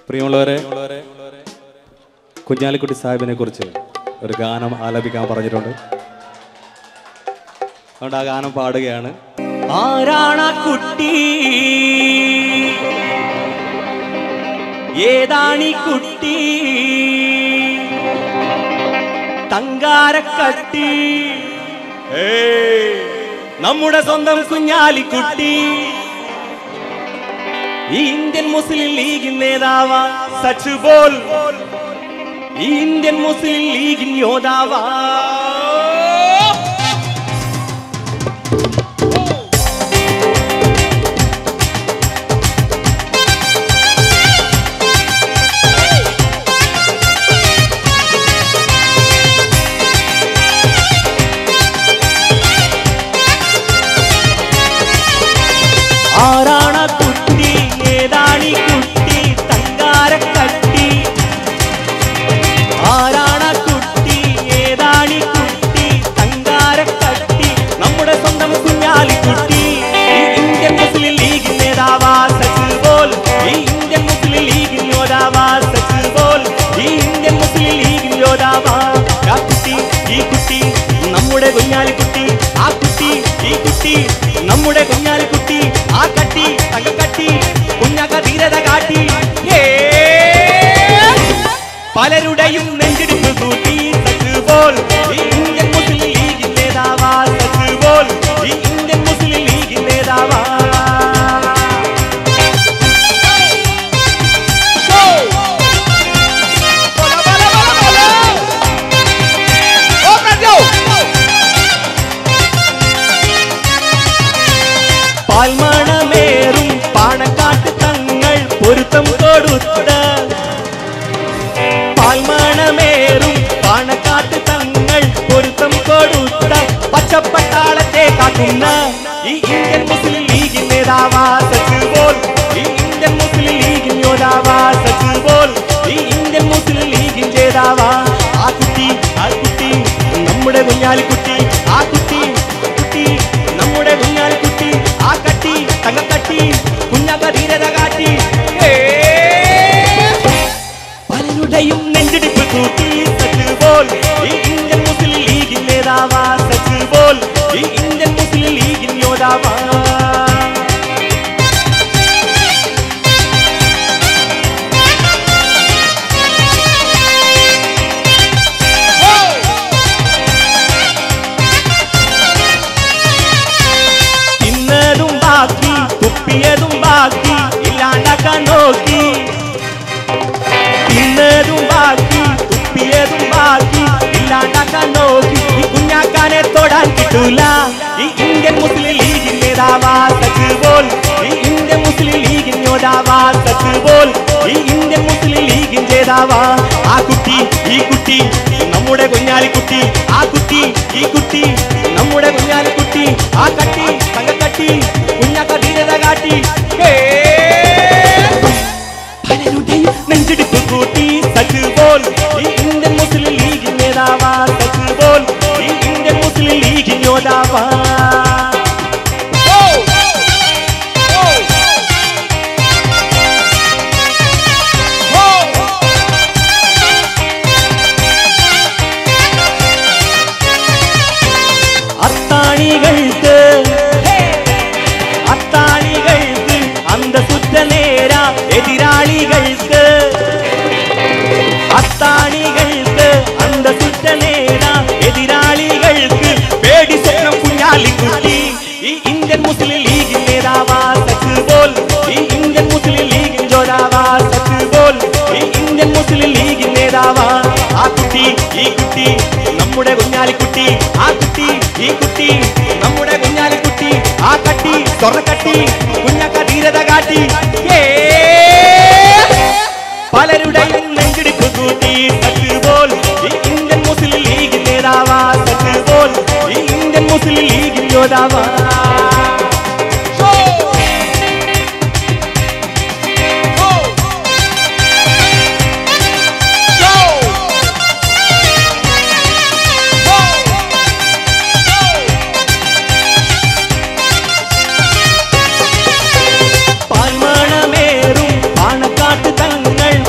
പ്രിയമുള്ളവരെ കുഞ്ഞാലിക്കുട്ടി സാഹിബിനെ കുറിച്ച് ഒരു ഗാനം ആലപിക്കാൻ പറഞ്ഞിട്ടുണ്ട് അതുകൊണ്ട് ആ ഗാനം പാടുകയാണ് ആരാണ കുട്ടി ഏതാണി കുട്ടി തങ്കാരക്കട്ടി ഏയ്, നമ്മുടെ സ്വന്തം കുഞ്ഞാലിക്കുട്ടി ഈ ഇന്ത്യൻ മുസ്ലിം ലീഗ് നേതാവാ സച്ച് ബോൾ ഈ ഇന്ത്യൻ മുസ്ലിം ലീഗിൻ യോദ്ധാവാ ആരാണ കുട്ടി ഏതാണി കുട്ടി തങ്കാരക്കട്ടി ആരാണ കുട്ടി ഏതാണി കുട്ടി തങ്കാരക്കട്ടി നമ്മുടെ സ്വന്തം കുഞ്ഞാലിക്കുട്ടി ഈ ഇന്ത്യൻ മുസ്ലിം ലീഗ് നേതാവാ സച്ചിൽ ബോൽ ഈ ഇന്ത്യൻ മുസ്ലിം ലീഗ് യോദ്ധാവാ സച്ചിൽ ബോൽ ഈ ഇന്ത്യൻ മുസ്ലിം ലീഗ് യോദ്ധാവാ ആ കുട്ടി ഈ കുട്ടി നമ്മുടെ കുഞ്ഞാലിക്കുട്ടി ആ കുട്ടി ഈ കുട്ടി നമ്മുടെ കുഞ്ഞാലിക്കുട്ടി ആ കട്ടി തങ്കക്കട്ടി കുഞ്ഞാക്ക ധീരത കാട്ടി ഏ പലരുടെയും നെഞ്ചിടിപ്പ് കൂട്ടി സച്ച് ബോൾ ഈ ഇന്ത്യൻ മുസ്ലിം ലീഗ് നേതാവാ സച്ച് ബോൾ ഈ ഇന്ത്യൻ മുസ്ലിം ലീഗ് നേതാവാ പാൽമണമേറും പാണക്കാട്ട് തങ്ങൾ പൊരുത്തം കൊടുത്ത പാൽമണമേറും പാണക്കാട്ട് തങ്ങൾ പൊരുത്തം കൊടുത്ത പച്ചപ്പട്ടാളത്തെ കാക്കുന്ന ഈ ഇന്ത്യൻ മുസ്ലിം ലീഗ് നേതാവാ സച്ച് ബോൾ ഈ ഇന്ത്യൻ മുസ്ലിം ലീഗ് യോദ്ധാവാ സച്ച് ബോൾ ഈ ഇന്ത്യൻ മുസ്ലിം ലീഗ് ജേതാവാ ആ കുട്ടി ആ കുട്ടി നമ്മുടെ കുഞ്ഞാലിക്കുട്ടി ആ കുട്ടി കുട്ടി നമ്മുടെ കുഞ്ഞാലിക്കുട്ടി ആ കട്ടി തങ്കക്കട്ടി കുഞ്ഞാക്ക ധീരത കാട്ടി ഏ പലരുടെയും നെഞ്ചിടിപ്പ് കൂട്ടി സച്ച് ബോൾ ഈ ഇന്ത്യൻ മുസ്ലിം ലീഗിൻ നേതാവാ സച്ച് ബോൾ ഈ ഇന്ത്യൻ മുസ്ലിം ലീഗിൻ യോദ്ധാവാ തിന്നതും ബാക്കി തുപ്പിയതും ബാക്കി ഇല്ലാണ്ടാക്കാൻ നോക്കി തിന്നതും ബാക്കി തുപ്പിയതും ബാക്കി ഇല്ലാണ്ടാക്കാൻ നോക്കി ഈ കുഞ്ഞാക്കാനെ തൊടാൻ കിട്ടൂല ഈ ഇന്ത്യൻ മുസ്ലിം ലീഗിൻ നേതാവാ സച്ച് ബോൾ ഈ ഇന്ത്യൻ മുസ്ലിം ലീഗിൻ യോദ്ധാവാ സച്ച് ബോൾ ഈ ഇന്ത്യൻ മുസ്ലിം ലീഗിൻ ജേതാവാ ആ കുട്ടി ഈ കുട്ടി നമ്മുടെ കുഞ്ഞാലിക്കുട്ടി ആ കുട്ടി ഈ കുട്ടി നമ്മുടെ കുഞ്ഞാലിക്കുട്ടി ആ കട്ടി തങ്കക്കട്ടി കുഞ്ഞാക്ക ധീരത കാട്ടി ഹേ പലരുടെയും നെഞ്ചിടിപ്പ് കൂട്ടി സച്ച് ബോൾ ഈ ഇന്ത്യൻ മുസ്ലിം ലീഗ് നേതാവാ സച്ച് ബോൾ ഈ ഇന്ത്യൻ മുസ്ലിം ലീഗ് യോദ്ധാവാ അത്താണികൾക്ക് അത്താണികൾക്ക് അന്തസുറ്റ നേര എതിരാളികൾക്ക് അത്താണികൾക്ക് അന്തസുറ്റ നേര എതിരാളികൾക്ക് പേടി സ്വപ്നം കുഞ്ഞാലിക്കുട്ടി ഈ ഇന്ത്യൻ മുസ്ലിം ലീഗ് നേതാവാ സച്ച് ബോൽ ഈ ഇന്ത്യൻ മുസ്ലിം ലീഗ് ജോതാവാ സച്ച് ബോൽ ഈ ഇന്ത്യൻ മുസ്ലിം ലീഗ് നേതാവാ ആ കുട്ടി ഈ കുട്ടി നമ്മുടെ കുഞ്ഞാലിക്കുട്ടി ആ കുട്ടി ഈ കുട്ടി നമ്മുടെ കുഞ്ഞാലിക്കുട്ടി ആ കട്ടി സ്വർണ്ണക്കട്ടി കുഞ്ഞക്ക ധീരത കാട്ടി ഏ പലരുടെയും നെഞ്ചിടിപ്പ് കൂട്ടി സച്ച് ബോൾ ഈ ഇന്ത്യൻ മുസ്ലിം ലീഗ് നേതാവാ സച്ച് ബോൾ ഈ ഇന്ത്യൻ മുസ്ലിം ലീഗ് യോദ്ധാവാ പാൽമണമേറും പാണക്കാട്ട് തങ്ങൾ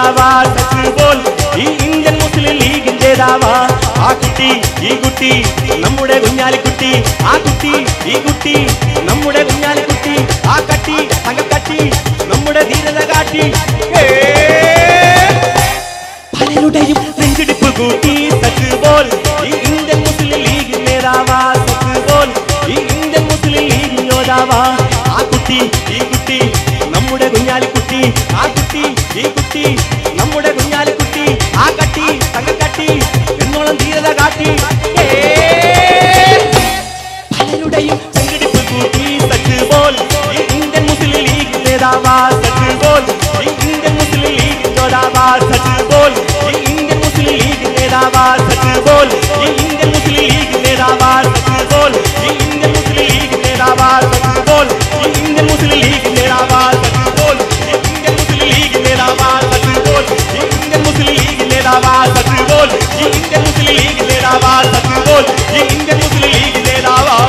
നേതാവാ സച്ച് ബോൾ ഈ ഇന്ത്യൻ മുസ്ലിം ലീഗിൻ ജേതാവാ ആ കുട്ടി ഈ കുട്ടി നമ്മുടെ കുഞ്ഞാലിക്കുട്ടി ആ കുട്ടി ഈ കുട്ടി നമ്മുടെ കുഞ്ഞാലിക്കുട്ടി ആ കട്ടി തങ്കക്കട്ടി നമ്മുടെ ധീരത കാട്ടി ഏ പലരുടെയും നെഞ്ചിടിപ്പ് കൂട്ടി സച്ച് ബോൾ ഈ ഇന്ത്യൻ മുസ്ലിം ലീഗ് നേതാവാ സച്ച് ബോൾ ഈ ഇന്ത്യൻ മുസ്ലിം ലീഗ് യോദ്ധാവാ ആ കുട്ടി ഈ കുട്ടി നമ്മുടെ കുഞ്ഞാലിക്കുട്ടി ആ കുട്ടി ഈ കുട്ടി നമ്മുടെ കുഞ്ഞാലിക്കുട്ടി ആ കട്ടി തങ്കക്കട്ടി എന്നോളം ധീരത കാട്ടി ഏ പലരുടെയും നെഞ്ചിടിപ്പ് കൂട്ടി സച്ച് ബോൾ ഈ ഇന്ത്യൻ മുസ്ലിം ലീഗ് നേതാവാ സച്ച് ബോൾ ഈ ഇന്ത്യൻ മുസ്ലിം ലീഗ് യോദ്ധാവാ സച്ച് ബോൾ ഈ ഇന്ത്യൻ മുസ്ലിം ലീഗ് നേതാവാ സച്ച് ബോൾ ഈ ഇന്ത്യൻ മുസ്ലിം ലീഗ് നേതാവാ സച്ച് ബോൾ ഈ ഇന്ത്യൻ മുസ്ലിം ലീഗ് നേതാവാ സച്ച് ബോൾ ഈ ഇന്ത്യൻ മുസ്ലിം ലീഗ് നേതാവാ സച്ച് ബോൾ ഈ ഇന്ത്യൻ മുസ്ലിം ലീഗ് നേതാവാ സച്ച് ബോൾ ഈ ഇന്ത്യൻ മുസ്ലിം ലീഗ് നേതാവാ സച്ച് ബോൾ ഈ ഇന്ത്യൻ മുസ്ലിം ലീഗ് നേതാവാ സച്ച് ബോൾ ഈ ഇന്ത്യൻ മുസ്ലിം ലീഗ് നേതാവാ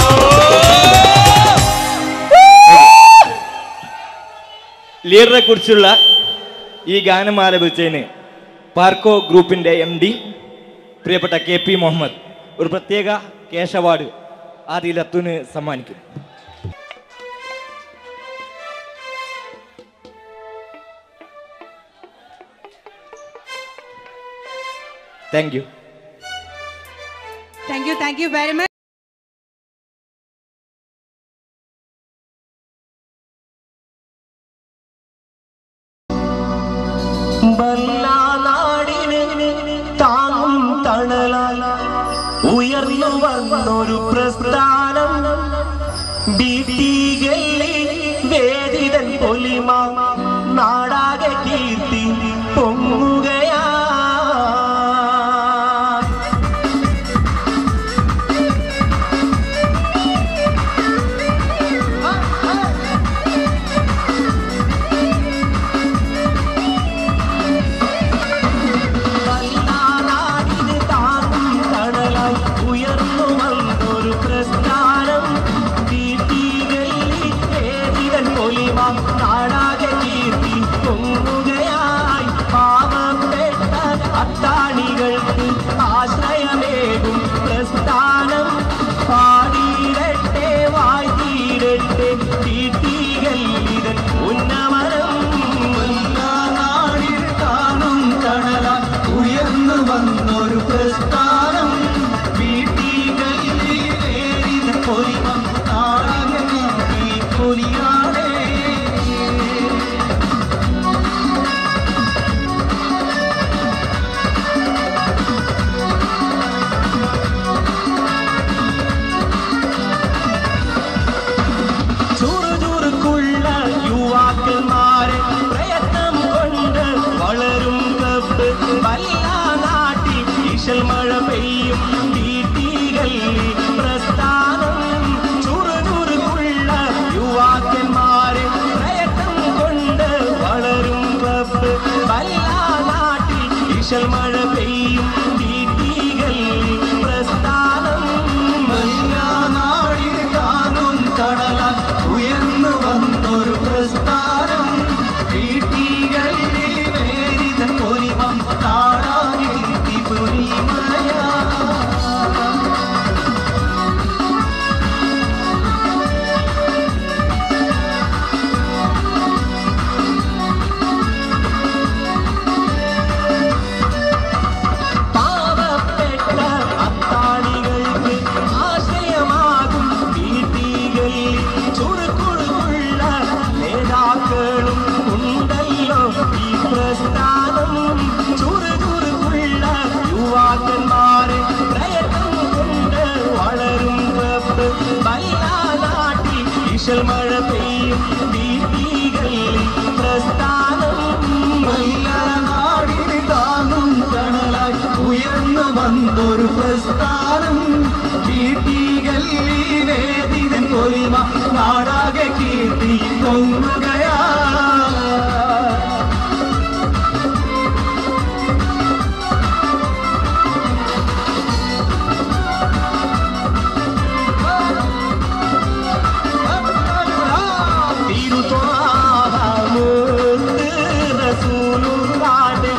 ലീഡറെ കുറിച്ചുള്ള ഈ ഗാനം ആലപിച്ചതിന് പാർക്കോ ഗ്രൂപ്പിന്റെ എം ഡി പ്രിയപ്പെട്ട കെ പി മുഹമ്മദ് ഒരു പ്രത്യേക കേശ അവാർഡ് ആദി ലത്തുന് സമ്മാനിക്കും thank you Thank you, thank you very much. നാടിന് താങ്ങും തണലാൽ ഉയർന്നു വന്നൊരു പ്രസ്ഥാനം ബീട്ടികളിൽ വേദിതൻ പൊലിമ നാടാകെ കീർത്തി പൊങ്ങുകയാ നാടിന് താങ്ങും തണലായി ഉയർന്നു വന്നൊരു പ്രസ്ഥാനം വീട്ടികളിൽ വേദിതൻ പൊലിമ നാടാകെ കീർത്തി പൊങ്ങുകയായി പാവപ്പെട്ട അത്താണികൾക്ക് ആശ്രയമേകും പ്രസ്ഥാനം പാടിയിടട്ടെ വായിടട്ടെ വീട്ടികൾ ഇതൻ ഉന്നമനം നാടിൽ കാണും തണല ഉയർന്നു വന്നൊരു പ്രസ്ഥാനം വീട്ടികളിൽ പൊലിമം നാടിനെ പൊലിയാടേ ചുറുചുറുക്കുള്ള യുവാക്കന്മാരെ പ്രയത്നം കൊണ്ട് വളരും കപ്പ് വല്ല നാട്ടിൽ ഈശൽ മഴ പെയ്യും വീട്ടികൾ പ്രസ്ഥാനം ചുറുചുറുക്കുള്ള യുവാക്കന്മാരെ പ്രയത്നം കൊണ്ട് വളരും കപ്പ് വല്ല നാട്ടിൽ ഈശൽ മഴ പെയ്യും വീട്ടികൾ പ്രസ്ഥാനം നാടിൽ കാണും തടല ഉയർന്നു വന്നൊരു പ്രസ്ഥാനം വീട്ടികളിൽ വേരിത പൊലിമം താടാകി പൊലിമയാ പാവപ്പെട്ട അത്താണികൾക്ക് ആശയമാകും വീട്ടികളിൽ ചുറുകുറുകുള്ള നേതാക്കളും ഉണ്ടല്ലോ ഈ പ്രസ്ഥാനം ചുറുചുറുകുള്ള യുവാക്കന്മാരെ പ്രയത്നം കൊണ്ട് വളരും വെപ്പ് വല്ല നാട്ടിൽ ഈശൽ മഴ പെയ്യും വീട്ടികളിൽ പ്രസ്ഥാനം വല്ല നാടിന് താങ്ങും തണലായി ഉയർന്നു വന്നൊരു പ്രസ്ഥാനം വീട്ടികളിൽ വേദിതൻ പൊലിമ നാടാകെ കീർത്തി പൊങ്ങുകയാ തിരുത്വാഹമുത്ത് റസൂലുള്ളാന്റെ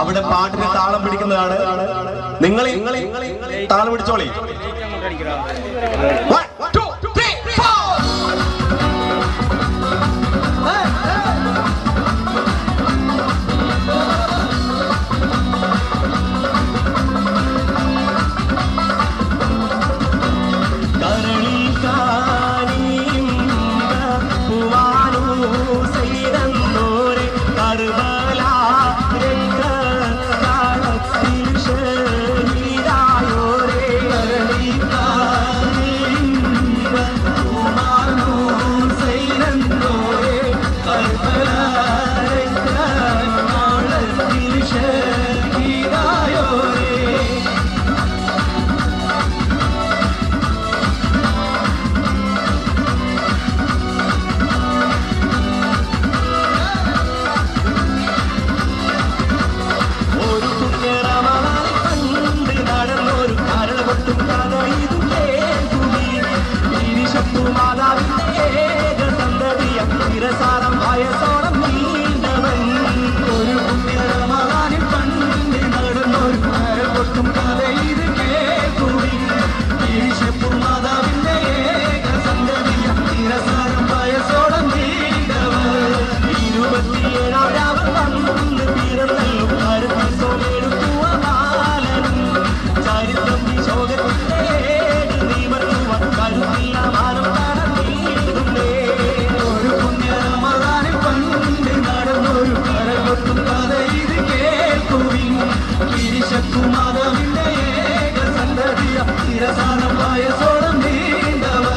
അവിടെ പാട്ടിന് താളം പിടിക്കുന്നതാണ് നിങ്ങൾ നിങ്ങൾ താളം പിടിച്ചോളി One, two, three, four. കരളിൽ കാണിയും പൂവാനൂ ചെയ്തോരെ കറുവല രക്തത്താളത്തിൽ ഷഹീദായോരെ കരളിൽ കാണിയും പൂവാനൂ ചെയ്തോരെ കറുവല രക്തത്താളത്തിൽ ഷഹീദായോരെ ഒരു കുഞ്ഞറമാറി കണ്ട് നടന്നൊരു കരൾ പൊട്ടും കഥ ഇതു കേൾക്കുമി തിരിശത്തു മാതാവിന്റെ ഏക സന്തതിയ തിരസാരം വയസ്സോളം നീണ്ടവൻ ഒരു കുഞ്ഞറമാറി കണ്ട് നടന്നൊരു കരൾ പൊട്ടും കഥ ഇത് കേൾക്കുമി തിരിശത്തു മാതാവിന്റെ ഏക സന്തതിയ തിരസാരം വയസ്സോളം നീണ്ടവൻ ഇരുപത്തിയേഴാം രാവൻ വന്ന് പിറന്നല്ലോ കരുത്തിൽ സോലെടുത്തുവ ബാലനും ചരിത്രം ശോകത്തിന്റെ ഏട് നിവർത്തുവാൻ കരുത്തില്ല മാനം കടന്നിടുന്നേ ഒരു പുണ്യമാതാനെ പണ്ട് നടന്നൊരു കരകൊട്ടും കഥ ഇത് കേൾക്കുവിൻ ഗിരിശക്കുമാതാവിന്റെ ഏക സന്തതിയ തിരസാനം വയസ്സോളം നീണ്ടവർ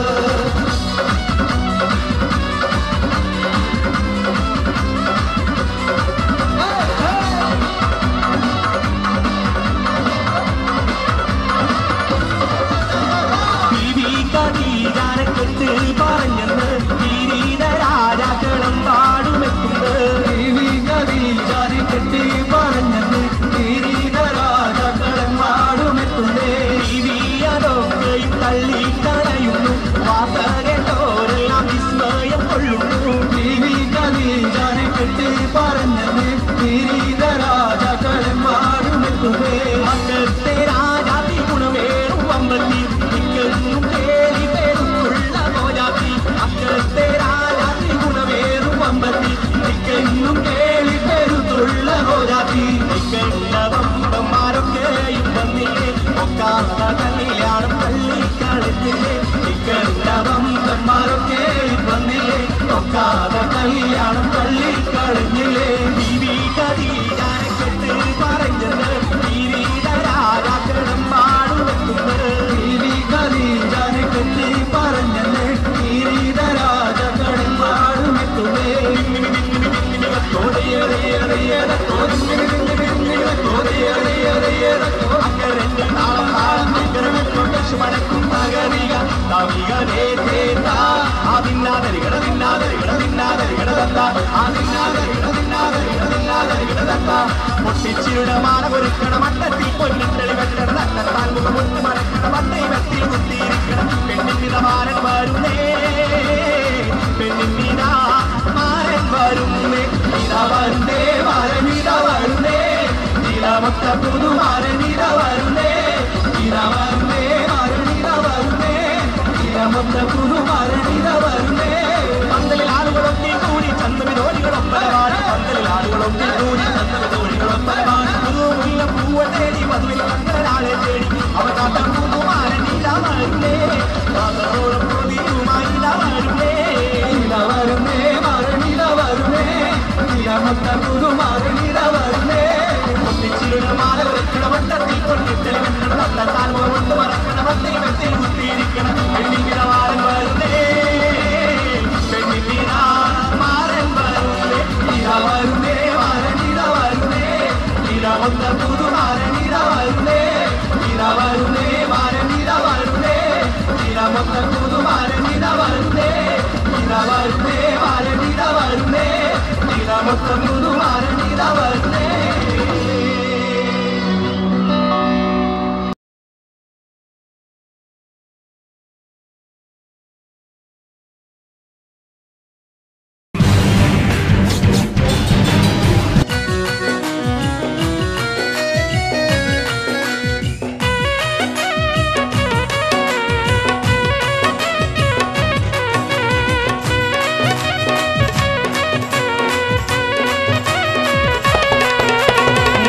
ഖദീജാനെക്കെട്ട് പറഞ്ഞെന്ന് കിരീട രാജാക്കളും പാടുമെത്തുന്നത് ഖദീജാനെക്കെട്ട് പറഞ്ഞെന്ന് കിരീട രാജാക്കളും പാടുമെത്തുന്നേ അതൊക്കെയും തള്ളിക്കളയുന്നു വാർത്ത കേട്ടോരെല്ലാം വിസ്മയം കൊള്ളുന്നു ഖദീജാനെക്കെട്ട് പറഞ്ഞെന്ന് കിരീട രാജാക്കളും പാടുമെത്തുന്നേ മക്കത്തെ രാജാതി ഗുണമേറും അമ്പത്തി മിക്കെന്നും കേളി പേരുള്ള ഗോജാതി അക്കത്തെ രാജാതി ഗുണമേറും അമ്പത്തി മിക്കെന്നും കേളി പേരുള്ള ഗോജാതി മിക്കണ്ട വമ്പന്മാരൊക്കെയും വന്നില്ലേ ഒക്കാത്ത കല്യാണം തള്ളിക്കളത്തില്ലേ മിക്കണ്ട വമ്പന്മാരൊക്കെയും വന്നില്ലേ ഒക്കാത കല്യാണം തള്ളിക്കളഞ്ഞില്ലേ ബീവി കതീജാനെക്കെട്ട് പറഞ്ഞത് കിരീട രാജാക്കളും പാടുവെക്കുന്നത് ബീവി കതീജാനെക്കെട്ട് പറഞ്ഞത് കിരീട രാജാക്കളും പാടുവെക്കുന്നേ പൊട്ടിച്ചിരുടെ മാല ഒരുക്കണ മട്ടത്തിൽ പൊന്നിട്ടളി വെട്ടണ തട്ടാൻ മുഖമുട്ട് മടക്കണ മട്ടൈ വെത്തിൽ കുത്തിയിരിക്കണം പെണ്ണിന്റെ മാരൻ വരുന്നേ പെണ്ണിന്റെ മാരൻ വരുന്നേ ഇതാ വരുന്നേ മാരൻ ഇതാ വരുന്നേ ഇതാമൊത്ത പുതുമാരൻ ഇതാ വരുന്നേ ഇതാ വരുന്നേ മാരൻ ഇതാ വരുന്നേ ഇതാമൊത്ത പുതുമാരൻ ഇതാ വരുന്നേ പന്തലിൽ ആളുകളൊക്കെ കൂടി ചന്തമിതോടികളൊപ്പലമാണ് പന്തലിൽ ആളുകളൊക്കെ കൂടി ചന്തമിതോടികളൊപ്പലമാണ് പുതുമുല്ല പൂവ തേടി മധുവിൽ കണ്ടൊരാളെ തേടി അവ കാത്ത പുതുമാരൻ ഇതാ വരുന്നേ പാതോളം പൊതിയുമായി ഇതാ വരുന്നേ ഇതാ വരുന്നേ മാരൻ ഇതാ വരുന്നേ ഇതാമൊത്ത പുതുമാരൻ ഇതാ വരുന്നേ പൊട്ടിച്ചിരുടെ മാല ഉരക്കണ വട്ടത്തിൽ കൊണ്ടിട്ടൽ വെട്ടണ വട്ടത്താൽ മുഖമുണ്ട് മറക്കണ വട്ടേ വെത്തിൽ കുത്തിയിരിക്കണം പെണ്ണിന്റെ മാരൻ വരുന്നേ പെണ്ണിന്റെ മാരൻ വരുന്നേ ഇതാ വരുന്നേ മാരൻ ഇതാ വരുന്നേ ഇതാ മൊത്ത പുതുമാരൻ ഇതാ വരുന്നേ ഇതാ വരുന്നേ മാരൻ ഇതാ വരുന്നേ ഇതാ മൊത്ത പുതുമാരൻ ഇതാ വരുന്നേ ഇതാ വരുന്നേ മാരൻ ഇതാ വരുന്നേ ഇതാ മൊത്ത പുതുമാരൻ ഇതാ വരുന്നേ ും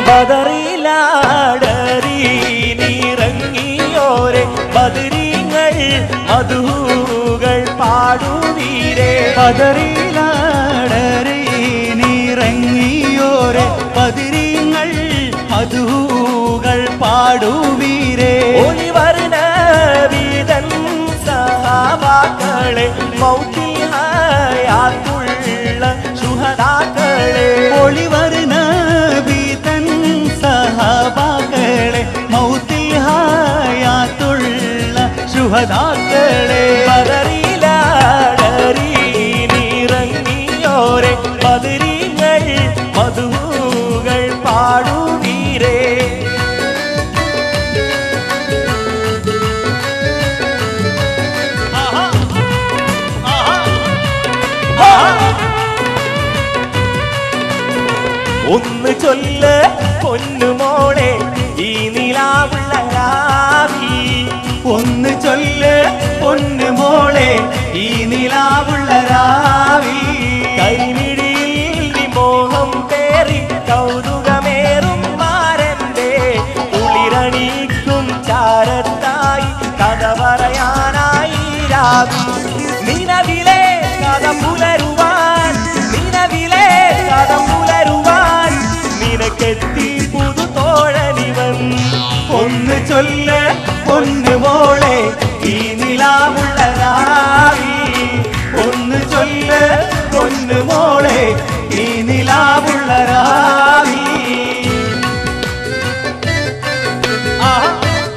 ബദറിലാടറി നിറങ്ങിയോരെ ബദരീങ്ങൾ മധുകൾ പാടുവീരേ പതറിലാടറി നിറങ്ങിയോരെ പതിരിങ്ങൾ മധുകൾ പാടുവീരേ ഒളിവർണ വീതൻ സഹാബാക്കളെ മൗത്തിയാത്തുള്ള ശുഹദാക്കളെ ഒളിവരുന്ന വീതൻ സഹബാക്കളെ മൗത്തിഹായാത്തുള്ള ശുഹദാക്കളെ ബദറിലാടറി നിറങ്ങിയോരെ ബദരീങ്ങൾ മധുകൾ പാടുവീരേ ഒന്ന് ചൊല്ല് പൊന്നുമോളെ ഈ നിലാവുള്ള രാവി ഒന്ന് ചൊല്ല് പൊന്നു മോളെ ഈ നിലാവുള്ള രാവി കൈമിഴിയിൽ വിമോഹം പേറി കൗതുകമേറും മാരന്റെ കുളിരണിക്കും ചാരത്തായി കഥ പറയാനായി രാവി നിലവിലെ കഥ പുലരുവാൻ നിലവിലെ കഥ പുലരുവാൻ നിനക്കെത്തി പുതു തോഴനിവൻ ഒന്ന് ചൊല്ല് പൊന്നു മോളെ ഈ നിലാവുള്ള രാവി ഒന്ന് ചൊല്ല് പൊന്നു മോളെ ഈ നിലാവുള്ള രാവി ആഹാ.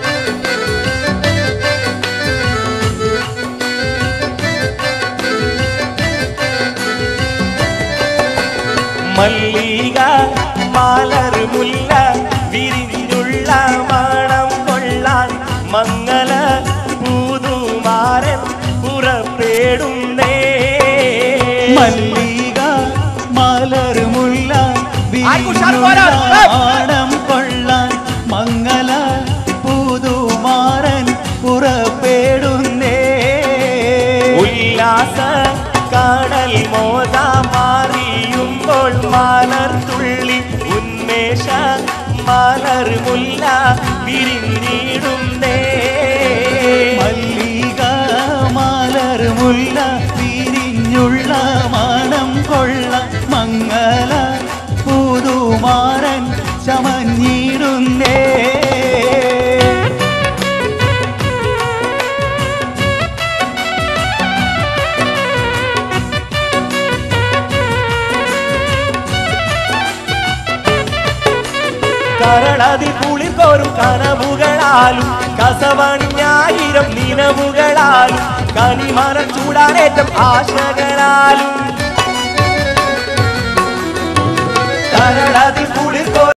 മല്ലിക മലർ മുല്ല വിരിഞ്ഞുള്ള മണം കൊള്ളാൻ മംഗല പൂതുമാരൻ പുറപ്പെടുന്നേ മല്ലിക മലർ മുല്ല ആർക്കും ഉഷാറ് പോരാ. ഏയ്. ആടം കൊള്ളാൻ മംഗല പുതുമാരൻ പുറപ്പെടുന്നേ ഉല്ലാസ കടൽ മോദ മാറിയുമ്പോൾ മലർ തുള്ളി ഉന്മേഷ മലർ മുല്ല വിരിഞ്ഞിടുന്നേ മല്ലിക മലർ മുല്ല പിരിഞ്ഞുള്ള മണം കൊള്ള മംഗല പുതുമാരൻ ചമഞ്ഞിടുന്നേ കരളതി കുളിർക്കോരും കനവുകളാലും കസവണിഞ്ഞായിരം നിലവുകളാലും കനിമരം ചൂടാനേറ്റം ആശകളാലും കരളതി കുളിർ